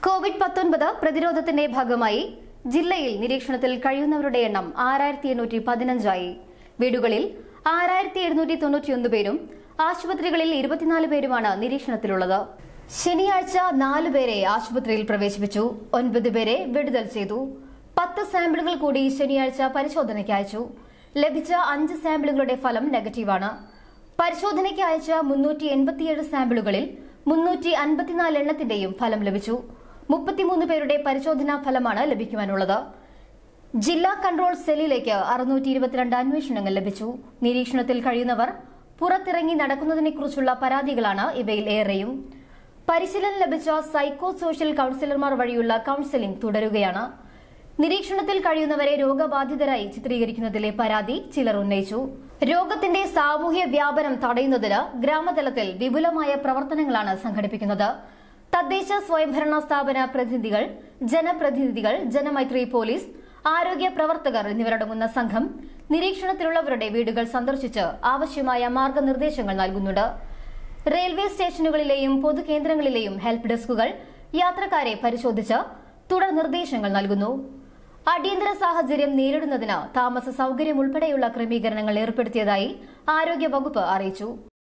Covid പത്തൊൻപത് പ്രതിരോധത്തിന്റെ ഭാഗമായി ജില്ലയിൽ നിരീക്ഷണത്തിൽ കഴിയുന്നവരുടെ എണ്ണം ആറായിരത്തി എണ്ണൂറ്റി പതിനഞ്ചായി വീടുകളിൽ ആറായിരത്തി എഴുന്നൂറ്റി തൊണ്ണൂറ്റിയൊന്ന് പേരും ആശുപത്രികളിൽ ഇരുപത്തിനാല് പേരുമാണ് നിരീക്ഷണത്തിലുള്ളത് ശനിയാഴ്ച നാല് പേരെ ആശുപത്രിയിൽ പ്രവേശിപ്പിച്ചു ഒൻപത് പേരെ വിടുതൽ ചെയ്തു പത്ത് സാമ്പിളുകൾ കൂടി ശനിയാഴ്ച പരിശോധനയ്ക്ക് അയച്ചു ലഭിച്ച അഞ്ച് സാമ്പിളുകളുടെ ഫലം നെഗറ്റീവാണ് പരിശോധനയ്ക്ക് അയച്ച മുന്നൂറ്റി എൺപത്തിയേഴ് സാമ്പിളുകളിൽ മുന്നൂറ്റി അൻപത്തിനാല് എണ്ണത്തിന്റെയും ഫലം ലഭിച്ചു മുപ്പത്തിമൂന്ന് പേരുടെ പരിശോധനാ ഫലമാണ് ലഭിക്കുവാനുള്ളത് ജില്ലാ കൺട്രോൾ സെല്ലിലേക്ക് അറുന്നൂറ്റി ഇരുപത്തിരണ്ട് അന്വേഷണങ്ങൾ ലഭിച്ചു നിരീക്ഷണത്തിൽ കഴിയുന്നവർ പുറത്തിറങ്ങി നടക്കുന്നതിനെക്കുറിച്ചുള്ള പരാതികളാണ് ഇവയിൽ ഏറെയും പരിശീലനം ലഭിച്ച സൈക്കോ സോഷ്യൽ കൌൺസിലർമാർ വഴിയുള്ള കൌൺസിലിംഗ് തുടരുകയാണ് നിരീക്ഷണത്തിൽ കഴിയുന്നവരെ രോഗബാധിതരായി ചിത്രീകരിക്കുന്നതിലെ പരാതി ചിലർ ഉന്നയിച്ചു രോഗത്തിന്റെ സാമൂഹ്യ വ്യാപനം തടയുന്നതിന് ഗ്രാമതലത്തിൽ വിപുലമായ പ്രവർത്തനങ്ങളാണ് സംഘടിപ്പിക്കുന്നത് തദ്ദേശ സ്വയംഭരണ സ്ഥാപന പ്രതിനിധികൾ ജനപ്രതിനിധികൾ ജനമൈത്രി പോലീസ് ആരോഗ്യ പ്രവർത്തകർ എന്നിവരടങ്ങുന്ന സംഘം നിരീക്ഷണത്തിലുള്ളവരുടെ വീടുകൾ സന്ദർശിച്ച് ആവശ്യമായ മാർഗനിർദ്ദേശങ്ങൾ നൽകുന്നുണ്ട് റെയിൽവേ സ്റ്റേഷനുകളിലെയും പൊതുകേന്ദ്രങ്ങളിലെയും ഹെൽപ്പ് ഡെസ്കുകൾ യാത്രക്കാരെ പരിശോധിച്ച് തുടർ നിർദ്ദേശങ്ങൾ നൽകുന്നു അടിയന്തര സാഹചര്യം നേരിടുന്നതിന് താമസ സൌകര്യം ഉൾപ്പെടെയുള്ള ക്രമീകരണങ്ങൾ ഏർപ്പെടുത്തിയതായി ആരോഗ്യ വകുപ്പ് അറിയിച്ചു